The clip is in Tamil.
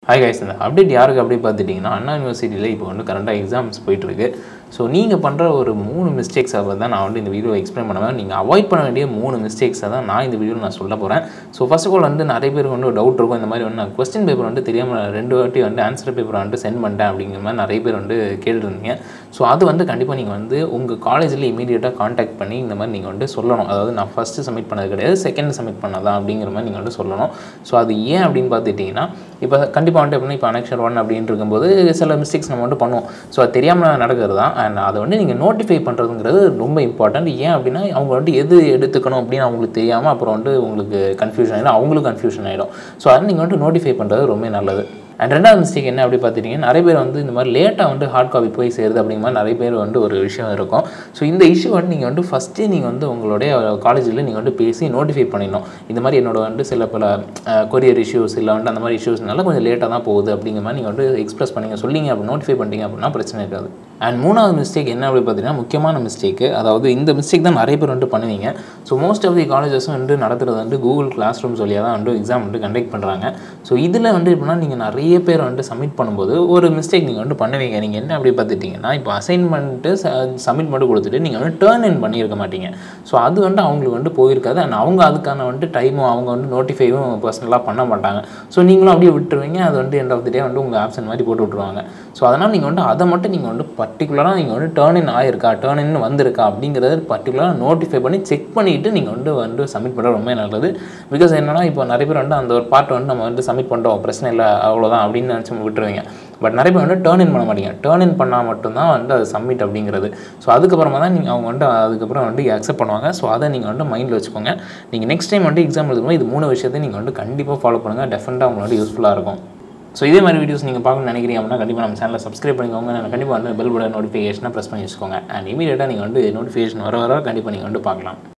ஹாய் கைஸ் இந்த அப்டேட் யாருக்கு அப்படி பார்த்துட்டிங்கன்னா அண்ணா யூனிவர்சிட்டியில் இப்போ வந்து கரண்ட்டாக எக்ஸாம்ஸ் போயிட்டுருக்கு ஸோ நீங்கள் பண்ணுற ஒரு மூணு மிஸ்டேக்ஸை தான் நான் வந்து இந்த வீடியோ எக்ஸ்பிளைன் பண்ணுவேன் நீங்கள் அவாய்ட் பண்ண வேண்டிய மூணு மிஸ்டேக்ஸை தான் நான் இந்த வீடியோவில் நான் சொல்ல போகிறேன் ஸோ ஃபர்ஸ்ட் ஆஃப் ஆல் வந்து நிறைய பேருக்கு வந்து ஒரு டவுட் இருக்கும் இந்த மாதிரி வந்து நான் கொஸ்டின் பேப்பர் வந்து தெரியாமல் ரெண்டு வாட்டி வந்து ஆன்சர் பேப்பர் வந்து சென்ட் பண்ணிட்டேன் அப்படிங்கிற மாதிரி நிறைய பேர் வந்து கேட்டுருந்தீங்க ஸோ அது வந்து கண்டிப்பாக நீங்கள் வந்து உங்கள் காலேஜில் இமீடியட்டாக காண்டாக்ட் பண்ணி இந்த மாதிரி நீங்கள் வந்து சொல்லணும் அதாவது நான் ஃபஸ்ட்டு சப்மிட் பண்ணது கிடையாது செகண்ட் சப்மிட் பண்ணதான் அப்படிங்கிற மாதிரி நீங்கள் வந்து சொல்லணும் ஸோ அது ஏன் அப்படின்னு பார்த்துட்டிங்கன்னா இப்போ கண்டிப்பாக வந்துட்டு எப்படின்னா இப்போ அனெக்ஷன் ஒன் அப்படின்னு இருக்கும்போது சில மிஸ்டேக்ஸ் நம்ம வந்து பண்ணுவோம் ஸோ அது தெரியாமல் நடக்கிறது தான் அண்ட் அதை வந்து நீங்கள் நோட்டிஃபை பண்ணுறதுங்கிறது ரொம்ப இம்பார்ட்டன்ட் ஏன் அப்படின்னா அவங்க வந்து எது எடுத்துக்கணும் அப்படின்னு அவங்களுக்கு தெரியாமல் அப்புறம் வந்து உங்களுக்கு கன்ஃபியூஷன் ஆகிடும் அவங்களுக்கும் கன்ஃபியூஷன் ஆகிடும் ஸோ அதை நீங்கள் வந்து நோட்டிஃபை பண்ணுறது ரொம்ப நல்லது அண்ட் ரெண்டாவது மிஸ்டேக் என்ன அப்படி பார்த்துட்டிங்கன்னா நிறைய பேர் வந்து இந்த மாதிரி லேட்டாக வந்து ஹார்ட் காப்பி போய் சேருது அப்படிங்கிற மாதிரி நிறைய பேர் வந்து ஒரு விஷயம் இருக்கும் ஸோ இந்த இஷ்யூ வந்து நீங்கள் வந்து ஃபஸ்ட்டே நீங்கள் வந்து உங்களுடைய காலேஜில் நீங்கள் வந்து பேசி நோட்டிஃபை பண்ணிடணும் இந்த மாதிரி என்னோட வந்து சில பல கொரியர் இஷ்யூஸ் இல்லை வந்து அந்த மாதிரி இஷ்யூஸ்னால கொஞ்சம் லேட்டாக தான் போகுது அப்படிங்கிற மாதிரி நீங்கள் வந்து எக்ஸ்பிரஸ் பண்ணிங்க சொல்லிங்க அப்படி நோட்டிஃபை பண்ணிட்டீங்க அப்படின்னா பிரச்சனை இருக்காது அண்ட் மூணாவது மிஸ்டேக் என்ன அப்படி பார்த்தீங்கன்னா முக்கியமான மிஸ்டேக்கு அதாவது இந்த மிஸ்டேக் தான் நிறைய பேர் வந்து பண்ணுவீங்க ஸோ மோஸ்ட் ஆஃப் தி காலேஜஸும் வந்து நடத்துறது வந்து கூகுள் கிளாஸ் ரூம்ஸ் வழியாக தான் வந்து எக்ஸாம் வந்து கண்டக்ட் பண்ணுறாங்க ஸோ இதில் வந்து எப்படின்னா நீங்கள் நிறைய பேர் வந்து சப்மிட் பண்ணும்போது ஒரு மிஸ்டேக் நீங்கள் வந்து பண்ணுவீங்க நீங்கள் என்ன அப்படி பார்த்துட்டிங்கன்னா இப்போ அசைன்மெண்ட்டு சப்மிட் மட்டும் கொடுத்துட்டு நீங்கள் வந்து டேர்ன் இன் பண்ணியிருக்க மாட்டீங்க ஸோ அது வந்து அவங்களுக்கு வந்து போயிருக்காது அண்ட் அவங்க அதுக்கான வந்து டைமும் அவங்க வந்து நோட்டிஃபைவும் பர்சனலாக பண்ண மாட்டாங்க ஸோ நீங்களும் அப்படியே விட்டுருவீங்க அது வந்து எண்ட் ஆஃப் தி டே வந்து உங்கள் ஆப்ஷன் மாதிரி போட்டு விட்ருவாங்க ஸோ அதனால் நீங்கள் வந்து அதை மட்டும் நீங்கள் வந்து பர்டிகுலராக நீங்கள் வந்து டேர்ன் இன் ஆயிருக்கா டேர்ன் இன் வந்திருக்கா அப்படிங்கிறத பர்டிகுலராக நோட்டிஃபை பண்ணி செக் பண்ணிவிட்டு நீங்கள் வந்து வந்து சப்மிட் பண்ணுறது ரொம்ப நல்லது பிகாஸ் என்னன்னா இப்போ நிறைய பேர் வந்து அந்த ஒரு பார்ட் வந்து நம்ம வந்து சப்மிட் பண்ணிட்டோம் பிரச்சனை இல்லை அவ்வளோதான் அப்படின்னு நினச்சி விட்டுருவீங்க பட் நிறைய பேர் வந்து டேர்ன் இன் பண்ண மாட்டீங்க டேர்ன் இன் பண்ணால் மட்டும்தான் வந்து அது சப்மிட் அப்படிங்கிறது ஸோ அதுக்கப்புறமா தான் நீங்கள் அவங்க வந்து அதுக்கப்புறம் வந்து அக்செப்ட் பண்ணுவாங்க ஸோ அதை நீங்கள் வந்து மைண்டில் வச்சுக்கோங்க நீங்கள் நெக்ஸ்ட் டைம் வந்து எக்ஸாம் எழுதும்போது இது மூணு விஷயத்தையும் நீங்கள் வந்து கண்டிப்பாக ஃபாலோ பண்ணுங்கள் டெஃபினட்டாக உங்களுக்கு யூஸ்ஃபுல்லாக இருக்கும் ஸோ இதே மாதிரி வீடியோஸ் நீங்கள் பார்க்கணும்னு நினைக்கிறீங்க அப்படின்னா கண்டிப்பாக நம்ம சேனலில் சப்ஸ்கிரைப் பண்ணிக்கோங்க நான் கண்டிப்பாக வந்து பெல் பட்டன் நோட்டிஃபிகேஷனாக ப்ரெஸ் பண்ணி வச்சுக்கோங்க அண்ட் இமீடியட்டாக நீங்கள் வந்து நோட்டிஃபிகேஷன் வர வர கண்டிப்பாக நீங்கள் வந்து பார்க்கலாம்